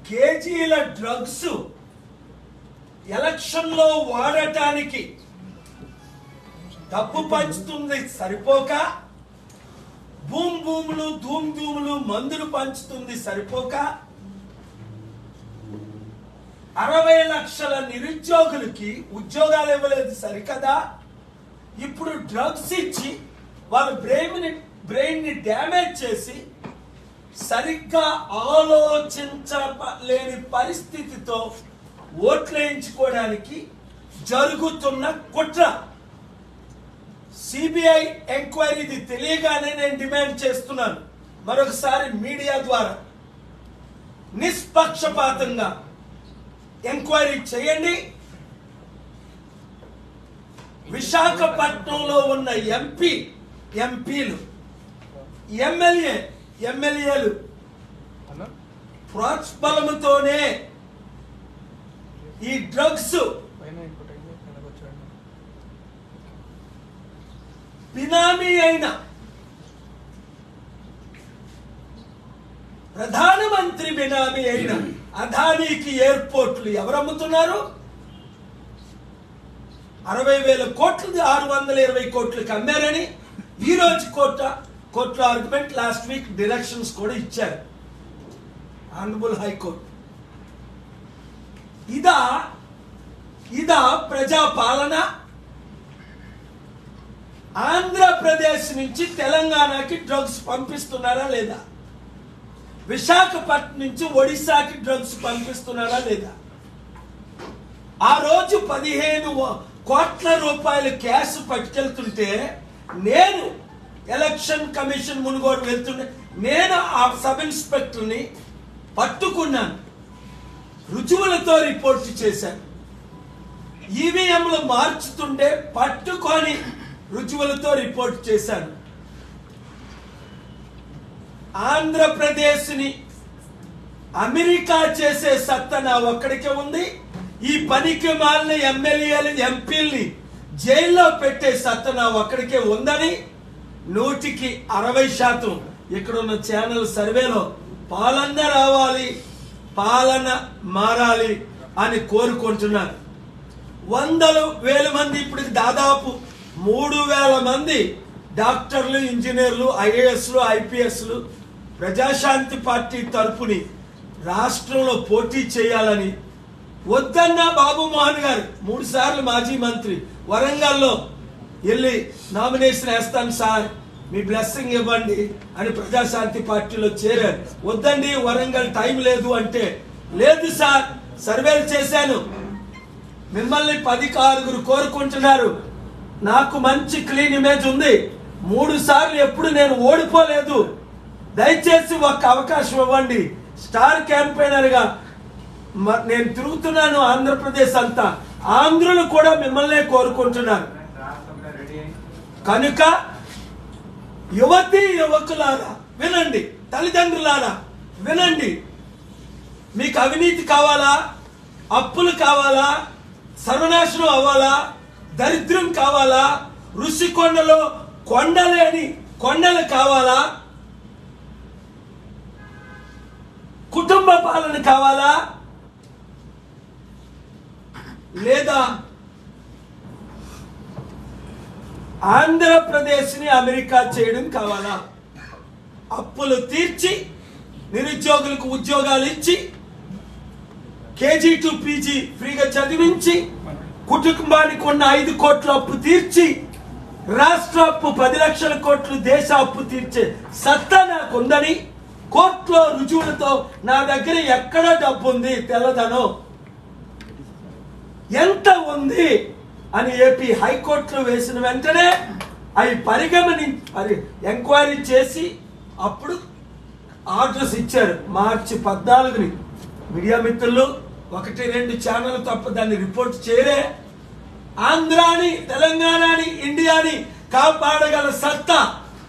కేజీల drugs election లో వాడటానికి డబ్బు పంచుతుంది సరిపోక భూమ్ భూములు ధూమ్ ధూములు మందులు పంచుతుంది సరిపోక అరవై లక్షల నిరుద్యోగులకి ఉద్యోగాలు ఇవ్వలేదు సరికదా ఇప్పుడు డ్రగ్స్ ఇచ్చి వాళ్ళ బ్రెయిన్ బ్రెయిన్ ని డ్యామేజ్ చేసి సరిగ్గా ఆలోచించలేని పరిస్థితితో ఓట్లు వేయించుకోవడానికి జరుగుతున్న కుట్ర సిబిఐ ఎంక్వైరీది తెలియగానే నేను డిమాండ్ చేస్తున్నాను మరొకసారి మీడియా ద్వారా నిష్పక్షపాతంగా ఎంక్వైరీ చేయండి విశాఖపట్నంలో ఉన్న ఎంపీ ఎంపీలు ఎమ్మెల్యే ఎమ్మెల్యేలు అన్న ప్రోత్బలముతోనే ఈ డ్రగ్స్ పైన ఇంకోటి అయింది వెనక వచ్చాడు బినామీ అయిన ప్రధానమంత్రి బినామీ అయిన అదానీకి ఎయిర్పోర్ట్లు ఎవరు అమ్ముతున్నారు అరవై వేల కోట్లు ఆరు వందల ఇరవై కోట్లకి అమ్మారని ఈ రోజు కోర్ట కోర్టులో ఆర్గ్యుమెంట్ లాస్ట్ వీక్ డిరెక్షన్స్ కూడా ఇచ్చారు ఆనరబుల్ హైకోర్టు ఇదా ఇదా ప్రజా పాలన ఆంధ్రప్రదేశ్ నుంచి తెలంగాణకి డ్రగ్స్ పంపిస్తున్నారా లేదా విశాఖపట్నం నుంచి ఒడిశాకి డ్రగ్స్ పంపిస్తున్నారా లేదా ఆ రోజు పదిహేను వ- కోట్ల రూపాయలు క్యాష్ పట్టుకెళ్తుంటే నేను ఎలక్షన్ కమిషన్ మునుగోడు వెళ్తుంటే నేను ఆ సబ్ ఇన్స్పెక్టర్ని పట్టుకున్నాను రుజువులతో రిపోర్ట్ చేశాను ఈవీఎంలు మార్చుతుంటే పట్టుకొని రుజువులతో రిపోర్ట్ చేశాను ఆంధ్రప్రదేశ్ని అమెరికా చేసే సత్తా నా ఒక్కడికే ఉంది ఈ పనికి మాలిన ఎమ్మెల్యేలు ఎంపీల్ని జైల్లో పెట్టే సత్తా నా ఒక్కడికే ఉందని నూటికి అరవై శాతం ఇక్కడ ఉన్న ఛానల్ సర్వేలో పాలన రావాలి పాలన మారాలి అని కోరుకుంటున్నాను వందలు వేల మంది ఇప్పుడు దాదాపు మూడు వేల మంది డాక్టర్లు ఇంజనీర్లు ఐఏఎస్లు ఐపీఎస్లు ప్రజాశాంతి పార్టీ తరపుని రాష్ట్రంలో పోటీ చేయాలని వద్దన్న బాబు మోహన్ గారు మూడు సార్లు మాజీ మంత్రి వరంగల్లో వెళ్ళి నామినేషన్ వేస్తాను సార్ మీ బ్లెస్సింగ్ ఇవ్వండి అని ప్రజాశాంతి పార్టీలో చేరారు వద్దండి వరంగల్ టైం లేదు అంటే లేదు సార్ సర్వేలు చేశాను మిమ్మల్ని పది ఆరుగురు కోరుకుంటున్నారు నాకు మంచి క్లీన్ ఇమేజ్ ఉంది మూడు సార్లు ఎప్పుడు నేను ఓడిపోలేదు దయచేసి ఒక్క అవకాశం ఇవ్వండి స్టార్ క్యాంపెయినర్ గా మ- నేను తిరుగుతున్నాను ఆంధ్రప్రదేశ్ అంతా ఆంధ్రులు కూడా మిమ్మల్నే కోరుకుంటున్నారు కనుక యువతి యువకులారా వినండి తల్లిదండ్రులారా వినండి మీకు అవినీతి కావాలా అప్పులు కావాలా సర్వనాశనం అవ్వాలా దరిద్రం కావాలా ఋషికొండలో కొండలేని కొండలు కావాలా కుటుంబ పాలన కావాలా లేదా ఆంధ్రప్రదేశ్ని అమెరికా చేయడం కావాలా అప్పులు తీర్చి నిరుద్యోగులకు ఉద్యోగాలు ఇచ్చి కేజీ టు పీజీ ఫ్రీగా చదివించి కుటుంబానికి ఉన్న ఐదు కోట్ల అప్పు తీర్చి రాష్ట్ర అప్పు పది లక్షల కోట్లు దేశ అప్పు తీర్చే సత్తా నాకు ఉందని కోర్టులో రుజువులతో నా దగ్గర ఎక్కడ డబ్బు ఉంది తెల్లదను ఎంత ఉంది అని ఏపీ హైకోర్టులో వేసిన వెంటనే అవి పరిగమని పరి ఎంక్వైరీ చేసి అప్పుడు ఆర్డర్స్ ఇచ్చారు మార్చి పద్నాలుగుని మీడియా మిత్రులు ఒకటి రెండు ఛానల్ తప్ప దాన్ని రిపోర్ట్ చేయలే ఆంధ్రాని తెలంగాణని ఇండియాని కాపాడగల సత్తా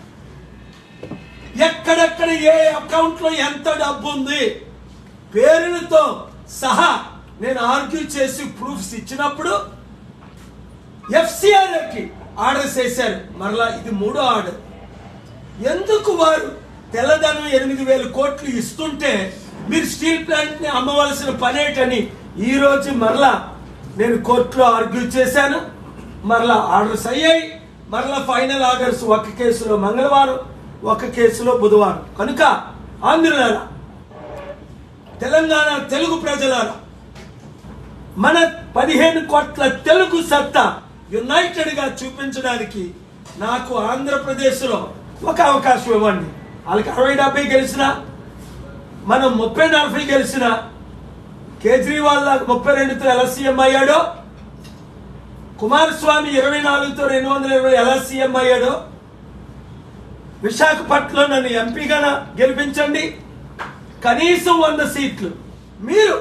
ఎక్కడెక్కడ ఏ అకౌంట్ లో ఎంత డబ్బు ఉంది పేరులతో సహా నేను ఆర్గ్యూ చేసి ప్రూఫ్స్ ఇచ్చినప్పుడు ఎఫ్సిఆర్ కి ఆర్డర్ చేశారు మరలా ఇది మూడో ఆర్డర్ ఎందుకు వారు తెల్లదనం ఎనిమిది వేల కోట్లు ఇస్తుంటే మీరు స్టీల్ ప్లాంట్ ని అమ్మవలసిన పనేటని ఈ రోజు మరలా నేను కోర్టులో ఆర్గ్యూ చేశాను మరలా ఆర్డర్స్ అయ్యాయి మరలా ఫైనల్ ఆర్డర్స్ ఒక కేసులో మంగళవారం ఒక కేసులో బుధవారం కనుక ఆంధ్రులారా తెలంగాణ తెలుగు ప్రజలారా మన పదిహేను కోట్ల తెలుగు సత్తా యునైటెడ్ గా చూపించడానికి నాకు ఆంధ్రప్రదేశ్లో ఒక అవకాశం ఇవ్వండి వాళ్ళకి అరవై డెబ్బై గెలిచిన మనం ముప్పై నలభై గెలిచిన కేజ్రీవాల్ లాగా ముప్పై రెండుతో ఎలా సీఎం అయ్యాడో కుమారస్వామి ఇరవై నాలుగుతో రెండు వందల ఇరవై ఎలా సీఎం అయ్యాడో విశాఖపట్నంలో నన్ను ఎంపీగా గెలిపించండి కనీసం వంద సీట్లు మీరు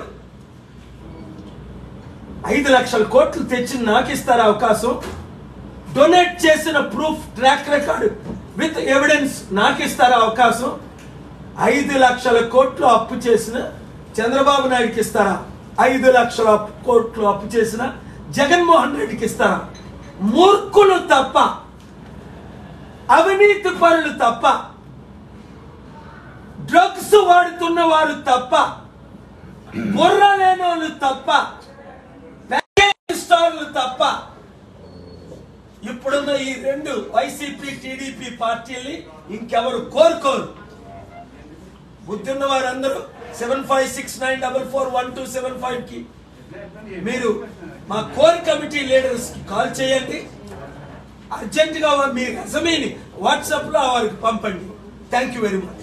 ఐదు లక్షల కోట్లు తెచ్చి నాకు ఇస్తారు అవకాశం డొనేట్ చేసిన proof track record with evidence నాకు ఇస్తారు అవకాశం ఐదు లక్షల కోట్లు అప్పు చేసిన చంద్రబాబు నాయుడుకి ఇస్తారా ఐదు లక్షల అప్పు- కోట్లు అప్పు చేసిన జగన్మోహన్ రెడ్డికి ఇస్తారా మూర్ఖులు తప్ప అవినీతి పరులు తప్ప డ్రగ్స్ వాడుతున్న వారు తప్ప బుర్ర లేని వాళ్ళు తప్ప ప్యాకేజ్ స్టార్లు తప్ప ఇప్పుడున్న ఈ రెండు వైసీపీ టీడీపీ పార్టీల్ని ఇంకెవరు కోరుకోరు బుద్ధి ఉన్న వారందరూ seven five six nine double four one two seven five కి మీరు మా కోర్ కమిటీ లీడర్స్ కి కాల్ చేయండి అర్జెంట్ గా మీ రెజమీని వాట్సాప్ లో వారికి పంపండి థ్యాంక్ యూ వెరీ మచ్